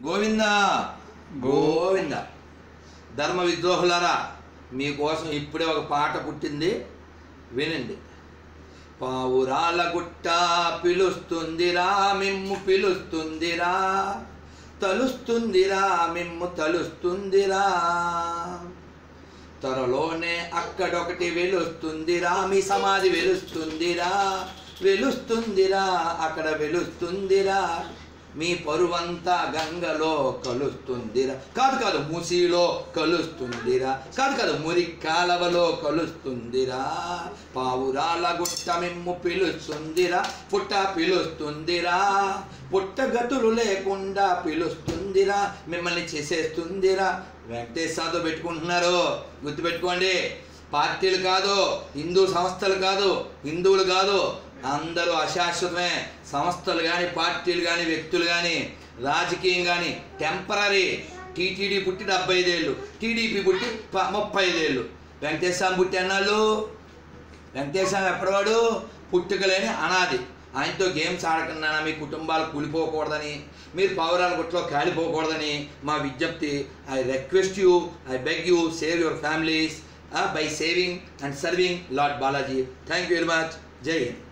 గోవింద గోవింద ధర్మ విద్రోహులారా మీకోసం ఇప్పుడే ఒక పాట పుట్టింది వినండి పావురాల గుట్ట పిలుస్తుందిరా మిమ్ము పిలుస్తుందిరా తలుస్తుందిరా మిమ్ము తలుస్తుందిరా త్వరలోనే అక్కడొకటి వెలుస్తుందిరా మీ సమాధి వెలుస్తుందిరా వెలుస్తుందిరా అక్కడ వెలుస్తుందిరా మీ పరువంతా గంగలో కలుస్తుందిరా కాదు కాదు మూసీలో కలుస్తుందిరా కాదు కాదు మురి కాలవలో కలుస్తుందిరా పావురాల గుట్ట మిమ్ము పిలుస్తుందిరా పుట్ట పిలుస్తుందిరా పుట్టగతులు లేకుండా పిలుస్తుందిరా మిమ్మల్ని చేసేస్తుందిరా వెంకటేష్ సాధు పెట్టుకుంటున్నారు గుర్తుపెట్టుకోండి పార్టీలు కాదు హిందూ సంస్థలు కాదు హిందువులు కాదు అందరూ అశాశ్వతమే సంస్థలు కానీ పార్టీలు కానీ వ్యక్తులు కానీ రాజకీయం కానీ టెంపరీ టీటీడీ పుట్టి డెబ్బై ఐదేళ్ళు టీడీపీ పుట్టి ప- ముప్పై ఐదేళ్ళు వెంకటేశ్వరం పుట్టి అన్నాళ్ళు వెంకటేశ్వరం ఎప్పటివాడు పుట్టుకలేని అనాది ఆయనతో గేమ్స్ ఆడకుండా మీ కుటుంబాలు కూలిపోకూడదని మీరు పౌరాల గుట్లో కాలిపోకూడదని మా విజ్ఞప్తి I request you I beg you save your families by saving and serving lord Balaji thank you very much Jai Hind